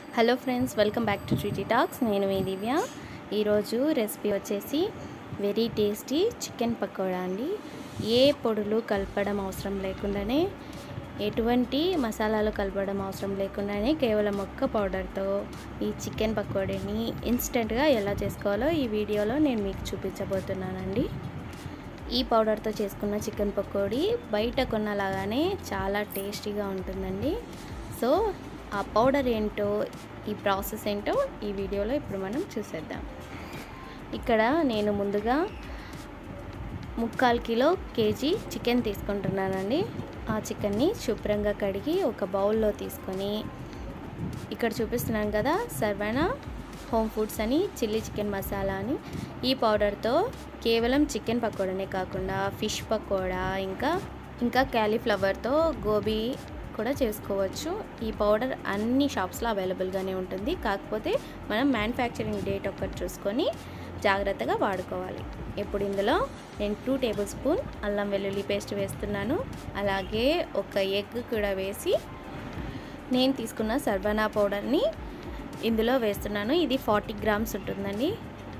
hello friends welcome back to tweety talks నేను మీ దివ్య ఈరోజు రెసిపీ వచ్చేసి వెరీ టేస్టీ చికెన్ పకోడా అండి ఏ పొడులు కలపడం అవసరం లేకుండానే ఎటువంటి మసాలాలు కలపడం అవసరం లేకుండానే కేవలం ఒక్క పౌడర్తో ఈ చికెన్ పకోడీని ఇన్స్టెంట్గా ఎలా చేసుకోవాలో ఈ వీడియోలో నేను మీకు చూపించబోతున్నానండి ఈ పౌడర్తో చేసుకున్న చికెన్ పకోడీ బయట కొన్నలాగానే చాలా టేస్టీగా ఉంటుందండి సో ఆ పౌడర్ ఏంటో ఈ ప్రాసెస్ ఏంటో ఈ వీడియోలో ఇప్పుడు మనం చూసేద్దాం ఇక్కడ నేను ముందుగా ముక్కాలు కిలో కేజీ చికెన్ తీసుకుంటున్నానండి ఆ చికెన్ని శుభ్రంగా కడిగి ఒక బౌల్లో తీసుకొని ఇక్కడ చూపిస్తున్నాను కదా సర్వైనా హోమ్ ఫుడ్స్ అని చిల్లీ చికెన్ మసాలా అని ఈ పౌడర్తో కేవలం చికెన్ పకోడానే కాకుండా ఫిష్ పకోడా ఇంకా ఇంకా క్యాలీఫ్లవర్తో గోబీ కూడా చేసుకోవచ్చు ఈ పౌడర్ అన్ని షాప్స్లో అవైలబుల్గానే ఉంటుంది కాకపోతే మనం మ్యానుఫ్యాక్చరింగ్ డేట్ ఒకటి చూసుకొని జాగ్రత్తగా వాడుకోవాలి ఇప్పుడు ఇందులో నేను టూ టేబుల్ స్పూన్ అల్లం వెల్లుల్లి పేస్ట్ వేస్తున్నాను అలాగే ఒక ఎగ్ కూడా వేసి నేను తీసుకున్న సర్వనా పౌడర్ని ఇందులో వేస్తున్నాను ఇది ఫార్టీ గ్రామ్స్ ఉంటుందండి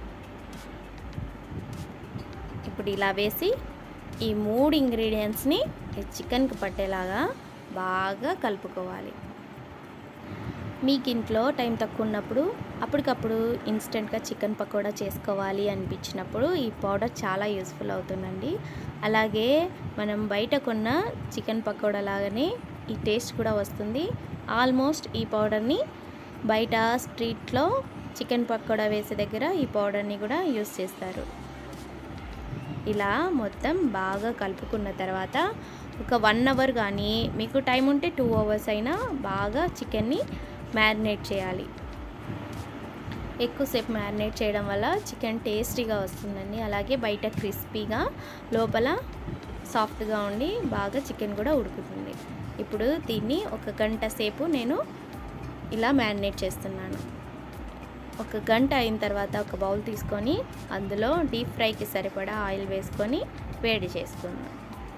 ఇప్పుడు ఇలా వేసి ఈ మూడు ఇంగ్రీడియంట్స్ని ఈ చికెన్కి పట్టేలాగా బాగా కలుపుకోవాలి మీకు ఇంట్లో టైం తక్కువ ఉన్నప్పుడు అప్పటికప్పుడు ఇన్స్టెంట్గా చికెన్ పకోడా చేసుకోవాలి అనిపించినప్పుడు ఈ పౌడర్ చాలా యూస్ఫుల్ అవుతుందండి అలాగే మనం బయట కొన్న చికెన్ పకోడా లాగానే ఈ టేస్ట్ కూడా వస్తుంది ఆల్మోస్ట్ ఈ పౌడర్ని బయట స్ట్రీట్లో చికెన్ పకోడా వేసే దగ్గర ఈ పౌడర్ని కూడా యూస్ చేస్తారు ఇలా మొత్తం బాగా కలుపుకున్న తర్వాత ఒక వన్ అవర్ కానీ మీకు టైం ఉంటే టూ అవర్స్ అయినా బాగా చికెన్ని మ్యారినేట్ చేయాలి ఎక్కువసేపు మ్యారినేట్ చేయడం వల్ల చికెన్ టేస్టీగా వస్తుందండి అలాగే బయట క్రిస్పీగా లోపల సాఫ్ట్గా ఉండి బాగా చికెన్ కూడా ఉడుకుతుంది ఇప్పుడు దీన్ని ఒక గంట సేపు నేను ఇలా మ్యారినేట్ చేస్తున్నాను ఒక గంట అయిన తర్వాత ఒక బౌల్ తీసుకొని అందులో డీప్ ఫ్రైకి సరిపడా ఆయిల్ వేసుకొని వేడి చేసుకుందాం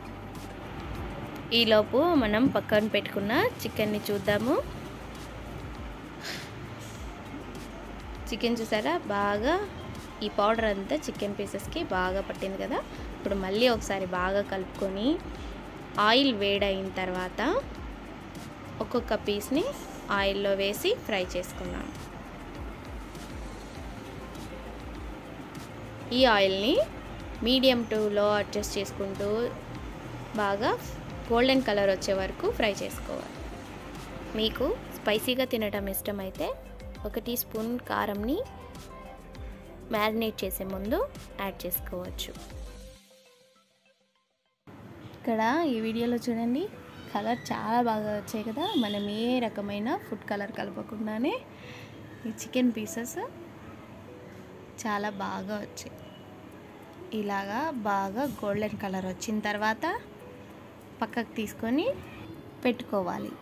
ఈలోపు మనం పక్కన పెట్టుకున్న చికెన్ని చూద్దాము చికెన్ చూసారా బాగా ఈ పౌడర్ అంతా చికెన్ పీసెస్కి బాగా పట్టింది కదా ఇప్పుడు మళ్ళీ ఒకసారి బాగా కలుపుకొని ఆయిల్ వేడైన తర్వాత ఒక్కొక్క పీస్ని ఆయిల్లో వేసి ఫ్రై చేసుకున్నాం ఈ ఆయిల్ని మీడియం టూలో అడ్జస్ట్ చేసుకుంటూ బాగా గోల్డెన్ కలర్ వచ్చే వరకు ఫ్రై చేసుకోవాలి మీకు స్పైసీగా తినడం ఇష్టమైతే ఒక టీ స్పూన్ కారంని మ్యారినేట్ చేసే ముందు యాడ్ చేసుకోవచ్చు ఇక్కడ ఈ వీడియోలో చూడండి కలర్ చాలా బాగా వచ్చాయి కదా మనం ఏ రకమైన ఫుడ్ కలర్ కలపకుండానే ఈ చికెన్ పీసెస్ చాలా బాగా వచ్చాయి ఇలాగా బాగా గోల్డెన్ కలర్ వచ్చిన తర్వాత పక్కకు తీసుకొని పెట్టుకోవాలి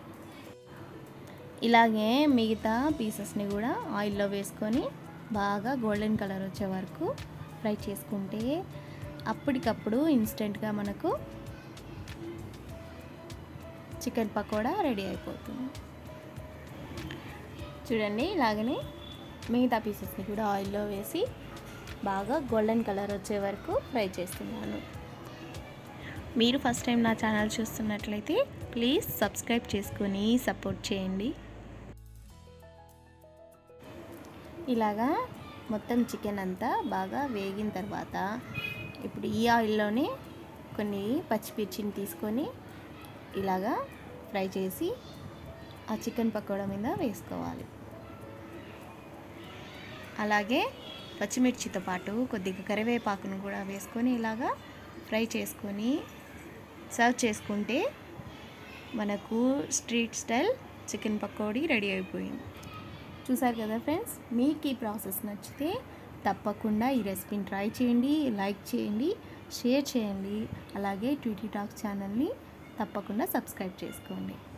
ఇలాగే మిగతా పీసెస్ని కూడా ఆయిల్లో వేసుకొని బాగా గోల్డెన్ కలర్ వచ్చే వరకు ఫ్రై చేసుకుంటే అప్పటికప్పుడు ఇన్స్టెంట్గా మనకు చికెన్ పకోడా రెడీ అయిపోతుంది చూడండి ఇలాగనే మిగతా పీసెస్ని కూడా ఆయిల్లో వేసి బాగా గోల్డెన్ కలర్ వచ్చే వరకు ఫ్రై చేస్తున్నాను మీరు ఫస్ట్ టైం నా ఛానల్ చూస్తున్నట్లయితే ప్లీజ్ సబ్స్క్రైబ్ చేసుకొని సపోర్ట్ చేయండి ఇలాగా మొత్తం చికెన్ అంతా బాగా వేగిన తర్వాత ఇప్పుడు ఈ ఆయిల్లోనే కొన్ని పచ్చిమిర్చిని తీసుకొని ఇలాగా ఫ్రై చేసి ఆ చికెన్ పకోడా మీద వేసుకోవాలి అలాగే పచ్చిమిర్చితో పాటు కొద్దిగా కరివేపాకును కూడా వేసుకొని ఇలాగా ఫ్రై చేసుకొని సర్వ్ చేసుకుంటే మనకు street style chicken pakodi ready అయిపోయింది చూసారు కదా ఫ్రెండ్స్ మీకు ఈ ప్రాసెస్ నచ్చితే తప్పకుండా ఈ రెసిపీని ట్రై చేయండి లైక్ చేయండి షేర్ చేయండి అలాగే ట్విటీ టాక్ ఛానల్ని తప్పకుండా సబ్స్క్రైబ్ చేసుకోండి